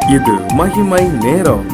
இது மகிமை நேரம்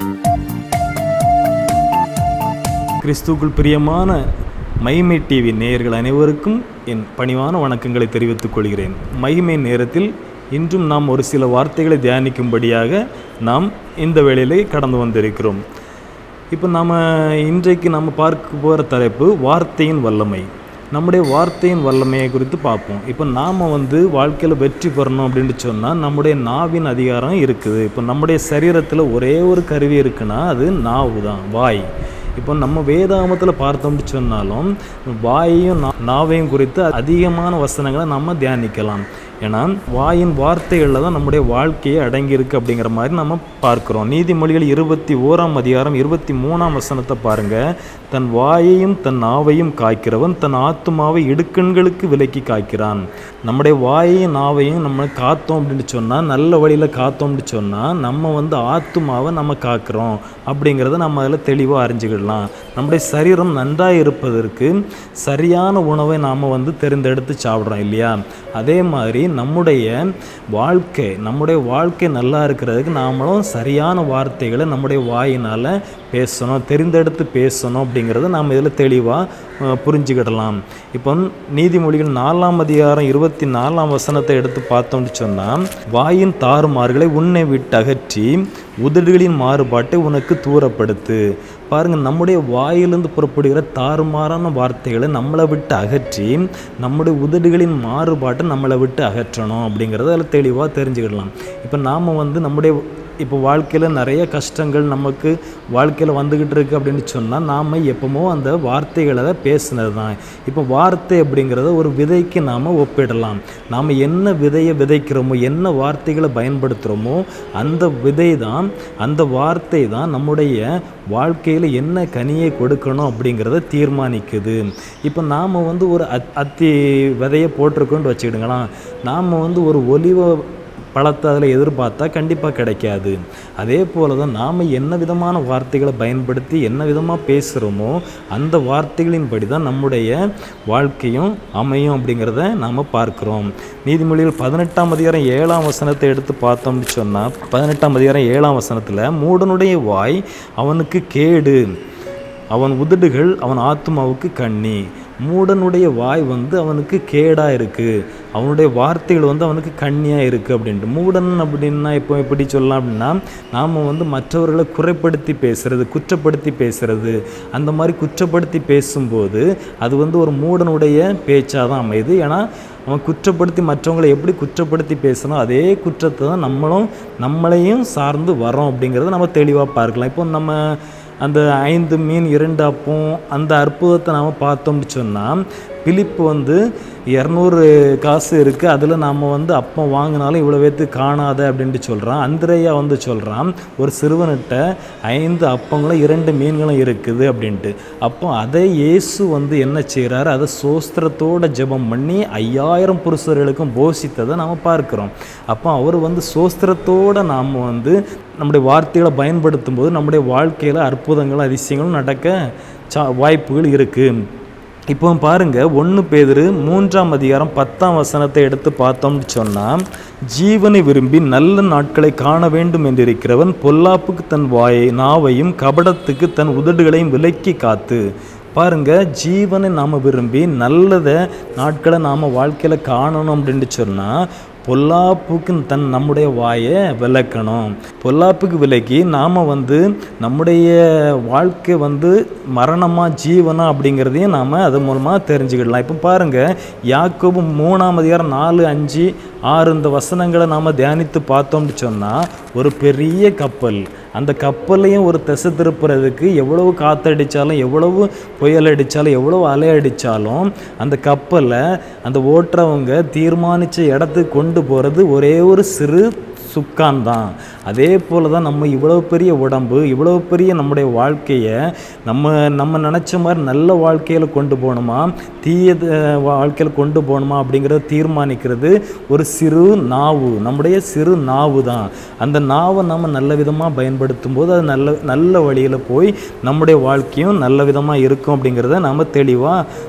கிறிஸ்துவுக்குள் பிரியமான மகிமை டிவி நேயர்கள் அனைவருக்கும் என் பணிவான வணக்கங்களை தெரிவித்துக் கொள்கிறேன் மகிமை நேரத்தில் இன்றும் நாம் ஒரு சில வார்த்தைகளை தியானிக்கும்படியாக நாம் இந்த வேளையிலே கடந்து வந்திருக்கிறோம் இப்போ நாம் இன்றைக்கு நம்ம பார்க்க போகிற தலைப்பு வார்த்தையின் வல்லமை நம்முடைய வார்த்தையின் வல்லமையை குறித்து பார்ப்போம் இப்போ நாம் வந்து வாழ்க்கையில் வெற்றி பெறணும் அப்படின்னு சொன்னால் நம்முடைய நாவின் அதிகாரம் இருக்குது இப்போ நம்முடைய சரீரத்தில் ஒரே ஒரு கருவி இருக்குன்னா அது நாவு தான் வாய் இப்போ நம்ம வேதாகமத்தில் பார்த்தோம்னு சொன்னாலும் வாயையும் நா- நாவையும் குறித்து அதிகமான வசனங்களை நம்ம தியானிக்கலாம் ஏன்னா வாயின் வார்த்தைகளில் தான் நம்முடைய வாழ்க்கையே அடங்கியிருக்கு அப்படிங்கிற மாதிரி நம்ம பார்க்குறோம் நீதிமொழிகள் இருபத்தி ஓராம் அதிகாரம் இருபத்தி மூணாம் வசனத்தை பாருங்க தன் வாயையும் தன் நாவையும் காய்க்கிறவன் தன் ஆத்துமாவை இடுக்கண்களுக்கு விலக்கி காய்க்கிறான் நம்முடைய வாயையும் நாவையும் நம்ம காத்தோம் அப்படின்னு சொன்னால் நல்ல வழியில் காத்தோம்னு சொன்னால் நம்ம வந்து ஆத்துமாவை நம்ம காக்கிறோம் அப்படிங்கிறத நம்ம அதில் தெளிவாக அறிஞ்சுக்கிடலாம் நம்முடைய சரீரம் நன்றாக இருப்பதற்கு சரியான உணவை நாம் வந்து தேர்ந்தெடுத்து சாப்பிட்றோம் இல்லையா அதே மாதிரி நம்முடைய வாழ்க்கை நம்முடைய வாழ்க்கை நல்லா இருக்கிறதுக்கு நாமளும் சரியான வார்த்தைகளை நம்முடைய வாயினால் பேசணும் தெரிந்தெடுத்து பேசணும் அப்படிங்கிறத நாம் இதில் தெளிவாக புரிஞ்சுக்கிடலாம் இப்போ நீதிமொழிகள் நாலாம் அதிகாரம் இருபத்தி நாலாம் வசனத்தை எடுத்து பார்த்தோம்னு சொன்னால் வாயின் தாறுமாறுகளை உன்னை விட்டு அகற்றி உதடுகளின் மாறுபாட்டை உனக்கு தூரப்படுத்து பாருங்க நம்முடைய வாயிலிருந்து புறப்படுகிற தாறுமாறான வார்த்தைகளை நம்மளை விட்டு அகற்றி நம்முடைய உதடுகளின் மாறுபாட்டை நம்மளை விட்டு அகற்றணும் அப்படிங்கிறத அதில் தெளிவாக தெரிஞ்சுக்கிடலாம் இப்போ நாம் வந்து நம்முடைய இப்போ வாழ்க்கையில் நிறைய கஷ்டங்கள் நமக்கு வாழ்க்கையில் வந்துக்கிட்டு இருக்கு அப்படின்னு சொன்னால் நாம் எப்பவுமோ அந்த வார்த்தைகளை பேசுனது தான் இப்போ வார்த்தை அப்படிங்கிறத ஒரு விதைக்கு நாம் ஒப்பிடலாம் நாம் என்ன விதையை விதைக்கிறோமோ என்ன வார்த்தைகளை பயன்படுத்துகிறோமோ அந்த விதை தான் அந்த வார்த்தை தான் நம்முடைய வாழ்க்கையில் என்ன கனியை கொடுக்கணும் அப்படிங்கிறத தீர்மானிக்குது இப்போ நாம் வந்து ஒரு அத் அத்தி விதையை போட்டிருக்கோன்னு வச்சுக்கிடுங்களேன் நாம் வந்து ஒரு ஒலிவ பழத்தை அதில் எதிர்பார்த்தா கண்டிப்பாக கிடைக்காது அதே போல தான் நாம் என்ன விதமான வார்த்தைகளை பயன்படுத்தி என்ன விதமாக பேசுகிறோமோ அந்த வார்த்தைகளின்படி தான் நம்முடைய வாழ்க்கையும் அமையும் அப்படிங்கிறத நாம் பார்க்குறோம் நீதிமொழிகள் பதினெட்டாம் அதிகாரம் ஏழாம் வசனத்தை எடுத்து பார்த்தோம்னு சொன்னால் பதினெட்டாம் அதிகாரம் ஏழாம் வசனத்தில் மூடனுடைய வாய் அவனுக்கு கேடு அவன் உதடுகள் அவன் ஆத்மாவுக்கு கண்ணி மூடனுடைய வாய் வந்து அவனுக்கு கேடாக இருக்குது அவனுடைய வார்த்தைகள் வந்து அவனுக்கு கண்ணியாக இருக்குது அப்படின்ட்டு மூடன் அப்படின்னா இப்போ எப்படி சொல்லலாம் அப்படின்னா நாம் வந்து மற்றவர்களை குறைப்படுத்தி பேசுறது குற்றப்படுத்தி பேசுறது அந்த மாதிரி குற்றப்படுத்தி பேசும்போது அது வந்து ஒரு மூடனுடைய பேச்சாக தான் அமையுது ஏன்னா அவன் குற்றப்படுத்தி மற்றவங்களை எப்படி குற்றப்படுத்தி பேசணும் அதே குற்றத்தை தான் நம்மளும் நம்மளையும் சார்ந்து வரோம் அப்படிங்கிறத நம்ம தெளிவாக பார்க்கலாம் இப்போ நம்ம அந்த ஐந்து மீன் இரண்டு அப்பம் அந்த அற்புதத்தை நாம் பார்த்தோம்னு சொன்னால் பிலிப்பு வந்து இரநூறு காசு இருக்குது அதில் நாம் வந்து அப்பம் வாங்கினாலும் இவ்வளோ பேர்த்து காணாத அப்படின்ட்டு சொல்கிறான் அந்திரையா வந்து சொல்கிறான் ஒரு சிறுவன்கிட்ட ஐந்து அப்பங்களும் இரண்டு மீன்களும் இருக்குது அப்படின்ட்டு அப்போ அதை இயேசு வந்து என்ன செய்கிறாரு அதை சோஸ்திரத்தோட ஜெபம் பண்ணி ஐயாயிரம் புருஷர்களுக்கும் போஷித்ததை நாம் பார்க்குறோம் அப்போ அவர் வந்து சோஸ்திரத்தோட நாம் வந்து நம்முடைய வார்த்தைகளை பயன்படுத்தும் போது நம்முடைய வாழ்க்கையில் அற்புதங்களும் அதிசயங்களும் நடக்க சா வாய்ப்புகள் இருக்குது இப்போ பாருங்க ஒன்று பேதுரு மூன்றாம் அதிகாரம் பத்தாம் வசனத்தை எடுத்து பார்த்தோம்னு சொன்னால் ஜீவனை விரும்பி நல்ல நாட்களை காண வேண்டும் என்றிருக்கிறவன் பொல்லாப்புக்கு தன் வாயை நாவையும் கபடத்துக்கு தன் உதடுகளையும் விலக்கி காத்து பாருங்க ஜீவனை நாம் விரும்பி நல்லதை நாட்களை நாம் வாழ்க்கையில் காணணும் அப்படின்னு சொன்னால் பொல்லாப்புக்கு தன் நம்முடைய வாயை விளக்கணும் பொல்லாப்புக்கு விலக்கி நாம் வந்து நம்முடைய வாழ்க்கை வந்து மரணமாக ஜீவனா அப்படிங்கிறதையும் நாம் அது மூலமாக தெரிஞ்சுக்கிடலாம் இப்போ பாருங்கள் யாக்கோபு மூணாம் அதிகாரம் நாலு அஞ்சு ஆறு இந்த வசனங்களை நாம் தியானித்து பார்த்தோம்னு சொன்னால் ஒரு பெரிய கப்பல் அந்த கப்பலையும் ஒரு திசை திருப்புறதுக்கு எவ்வளவு காற்றடிச்சாலும் எவ்வளவு புயல் அடித்தாலும் எவ்வளவு அலை அடித்தாலும் அந்த கப்பலை அந்த ஓட்டுறவங்க தீர்மானித்த இடத்துக்கு கொண்டு போகிறது ஒரே ஒரு சிறு சுக்கான் தான் அதே போல தான் நம்ம இவ்வளோ பெரிய உடம்பு இவ்வளோ பெரிய நம்முடைய வாழ்க்கையை நம்ம நம்ம நினச்ச மாதிரி நல்ல வாழ்க்கையில் கொண்டு போகணுமா தீய வாழ்க்கையில் கொண்டு போகணுமா அப்படிங்கிறத தீர்மானிக்கிறது ஒரு சிறு நாவு நம்முடைய சிறு நாவு தான் அந்த நாவை நம்ம நல்ல விதமாக பயன்படுத்தும் போது அது நல்ல நல்ல வழியில் போய் நம்முடைய வாழ்க்கையும் நல்ல விதமாக இருக்கும் அப்படிங்கிறத நம்ம தெளிவாக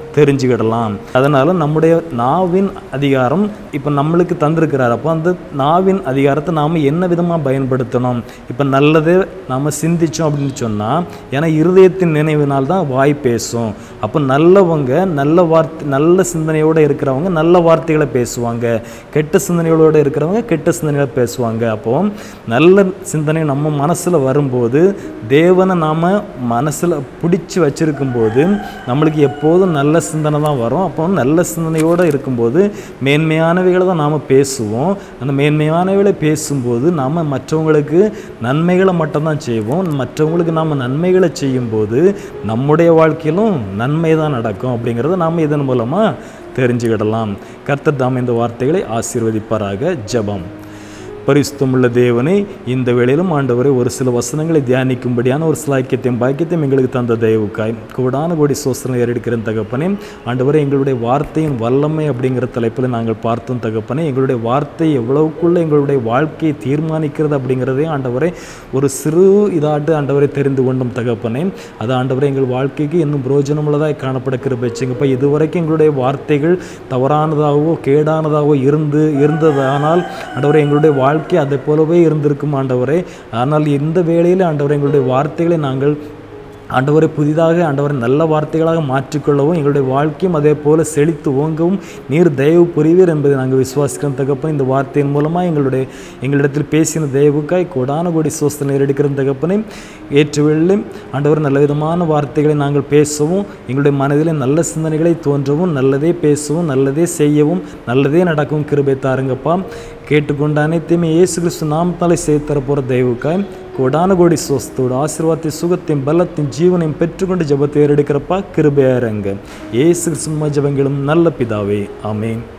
தெரிஞ்சுக்கிடலாம் அதனால் நம்முடைய நாவின் அதிகாரம் இப்போ நம்மளுக்கு தந்திருக்கிறார் அப்போ அந்த நாவின் அதிகாரத்தை நாம் என்ன விதமாக பயன்படுத்தணும் இப்போ நல்லதே நாம் சிந்திச்சோம் அப்படின்னு சொன்னால் ஏன்னா இருதயத்தின் நினைவினால் தான் வாய் பேசும் அப்போ நல்லவங்க நல்ல வார்த்தை நல்ல சிந்தனையோடு இருக்கிறவங்க நல்ல வார்த்தைகளை பேசுவாங்க கெட்ட சிந்தனைகளோடு இருக்கிறவங்க கெட்ட சிந்தனைகளை பேசுவாங்க அப்போ நல்ல சிந்தனை நம்ம மனசில் வரும்போது தேவனை நாம் மனசில் பிடிச்சி வச்சிருக்கும் போது நம்மளுக்கு எப்போதும் நல்ல சிந்தனை தான் வரும் அப்போ நல்ல சிந்தனையோடு இருக்கும்போது மேன்மையானவைகளை தான் நாம் பேசுவோம் அந்த மேன்மையானவைகளை பேசும்போது நாம் மற்றவங்களுக்கு நன்மைகளை மட்டும்தான் செய்வோம் மற்றவங்களுக்கு நாம் நன்மைகளை செய்யும்போது நம்முடைய வாழ்க்கையிலும் நன்மை தான் நடக்கும் அப்படிங்கிறத நாம் இதன் மூலமாக தெரிஞ்சுக்கிடலாம் கர்த்தர் தாம் இந்த வார்த்தைகளை ஆசீர்வதிப்பாராக ஜெபம் பரிசுத்தமுள்ள தேவனை இந்த வேளையிலும் ஆண்டவரை ஒரு சில வசனங்களை தியானிக்கும்படியான ஒரு சிலாக்கியத்தையும் பாக்கியத்தையும் எங்களுக்கு தந்த தயவுக்காய் கூடான கோடி சோசனை ஏறெடுக்கிற தகப்பனே ஆண்டவரை எங்களுடைய வார்த்தையின் வல்லமை அப்படிங்கிற தலைப்பில் நாங்கள் பார்த்தோம் தகப்பனே எங்களுடைய வார்த்தை எவ்வளவுக்குள்ள எங்களுடைய வாழ்க்கையை தீர்மானிக்கிறது அப்படிங்கிறதே ஆண்டவரை ஒரு சிறு இதாட்டு ஆண்டவரை தெரிந்து கொண்டும் தகப்பனே அது ஆண்டவரை எங்கள் வாழ்க்கைக்கு இன்னும் புரோஜனமுள்ளதாய் காணப்பட கிருபைச்சுங்கப்பா இதுவரைக்கும் எங்களுடைய வார்த்தைகள் தவறானதாகவோ கேடானதாகவோ இருந்து இருந்ததானால் ஆண்டவரை எங்களுடைய வாழ்க்கை அதை போலவே இருந்திருக்கும் ஆண்டவரே ஆனால் இந்த வேளையில் ஆண்டவரை எங்களுடைய வார்த்தைகளை நாங்கள் ஆண்டவரை புதிதாக ஆண்டவரை நல்ல வார்த்தைகளாக மாற்றிக்கொள்ளவும் எங்களுடைய வாழ்க்கையும் அதே போல செழித்து ஓங்கவும் நீர் தயவு புரிவீர் என்பதை நாங்கள் விசுவாசிக்கிறோம் தகப்பன் இந்த வார்த்தையின் மூலமாக எங்களுடைய எங்களிடத்தில் பேசின தயவுக்காய் கோடான கோடி சோஸ்தனை எடுக்கிற தகப்பனை ஏற்று வெள்ளும் ஆண்டவர் நல்ல விதமான வார்த்தைகளை நாங்கள் பேசவும் எங்களுடைய மனதிலே நல்ல சிந்தனைகளை தோன்றவும் நல்லதே பேசவும் நல்லதே செய்யவும் நல்லதே நடக்கவும் கிருபை தாருங்கப்பா கேட்டுக்கொண்ட அனைத்தையுமே இயேசு கிறிஸ்து நாமத்தாலே செய்து தரப்போகிற தெய்வுக்காய் கோடான கோடி சுவஸ்தோட ஆசீர்வாதத்தை சுகத்தையும் பலத்தையும் ஜீவனையும் பெற்றுக்கொண்டு ஜபத்தை ஏறெடுக்கிறப்பா கிருபையாரங்க ஏசு கிறிஸ்தும ஜபங்களும் நல்ல பிதாவே ஆமேன்